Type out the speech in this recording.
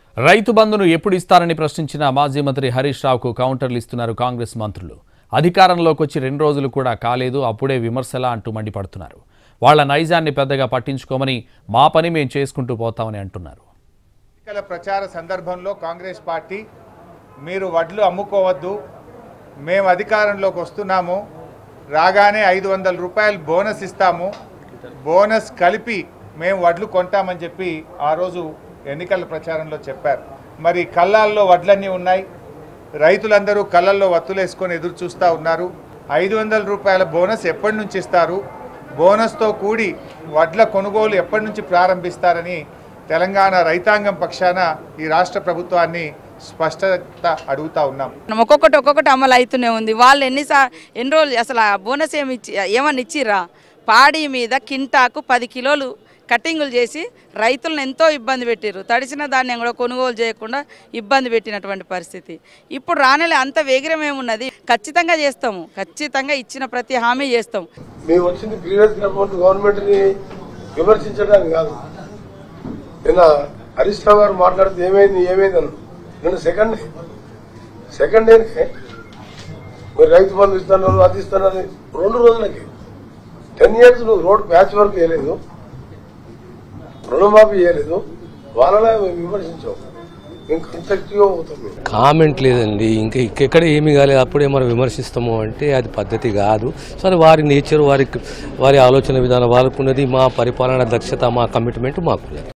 రైతు బంధును ఎప్పుడు ఇస్తారని ప్రశ్నించిన మాజీ మంత్రి హరీష్ రావుకు కౌంటర్లు ఇస్తున్నారు కాంగ్రెస్ మంత్రులు అధికారంలోకి వచ్చి రెండు రోజులు కూడా కాలేదు అప్పుడే విమర్శలా అంటూ మండిపడుతున్నారు వాళ్ల నైజాన్ని పెద్దగా పట్టించుకోమని మా పని మేం చేసుకుంటూ పోతామని అంటున్నారు ఎన్నికల ప్రచార సందర్భంలో కాంగ్రెస్ పార్టీ మీరు వడ్లు అమ్ముకోవద్దు మేము అధికారంలోకి వస్తున్నాము రాగానే ఐదు వందల రూపాయలు బోనస్ ఇస్తాము బోనస్ కలిపి మేము వడ్లు కొంటామని చెప్పి ఆ రోజు ఎన్నికల ప్రచారంలో చెప్పారు మరి కళ్ళాల్లో వడ్లన్నీ ఉన్నాయి రైతులందరూ కళ్ళల్లో వత్తులేసుకొని ఎదురు చూస్తూ ఉన్నారు ఐదు వందల రూపాయల బోనస్ ఎప్పటి నుంచి ఇస్తారు బోనస్తో కూడి వడ్ల కొనుగోలు ఎప్పటి నుంచి ప్రారంభిస్తారని తెలంగాణ రైతాంగం పక్షాన ఈ రాష్ట్ర ప్రభుత్వాన్ని స్పష్టత అడుగుతా ఉన్నాం ఒక్కొక్కటి ఒక్కొక్కటి అమలు అవుతూనే ఉంది వాళ్ళు ఎన్నిసా ఎన్ని రోజులు అసలు ఆ బోనస్ ఏమి ఇచ్చి ఏమని ఇచ్చిర్రా పాడి మీద కింటాకు పది కిలోలు కటింగులు చేసి రైతులను ఎంతో ఇబ్బంది పెట్టారు తడిసిన ధాన్యం కూడా కొనుగోలు చేయకుండా ఇబ్బంది పెట్టినటువంటి పరిస్థితి ఇప్పుడు రానలే అంత వేగరం ఏమున్నది ఖచ్చితంగా చేస్తాము ఖచ్చితంగా ఇచ్చిన ప్రతి హామీ చేస్తాం మేము వచ్చింది ప్రీవియస్ గవర్నమెంట్ గవర్నమెంట్ ని విమర్శించడానికి కాదు నిన్న హరీష్ రావు గారు మాట్లాడితే ఏమైంది ఏమైంది అన్న నిన్న సెకండ్ డే సెకండ్ డేనే మీరు రైతు బంధు ఇస్తున్నారు అది ఇస్తున్నారు రెండు రోజులకి టెన్ ఇయర్స్ నువ్వు రోడ్ ప్యాచ్ వర్క్ చేయలేదు రుణమాఫీ చేయలేదు వాళ్ళలా మేము విమర్శించాం మేము కన్స్ట్రక్టివ్గా పోతాం మేము కామెంట్ లేదండి ఇంకా ఇంకెక్కడ ఏమి కాలేదు అప్పుడే మనం విమర్శిస్తాము అంటే అది పద్ధతి కాదు సరే వారి నేచర్ వారి వారి ఆలోచన విధానం వాళ్ళకు ఉన్నది మా పరిపాలన దక్షత మా కమిట్మెంట్ మాకున్నది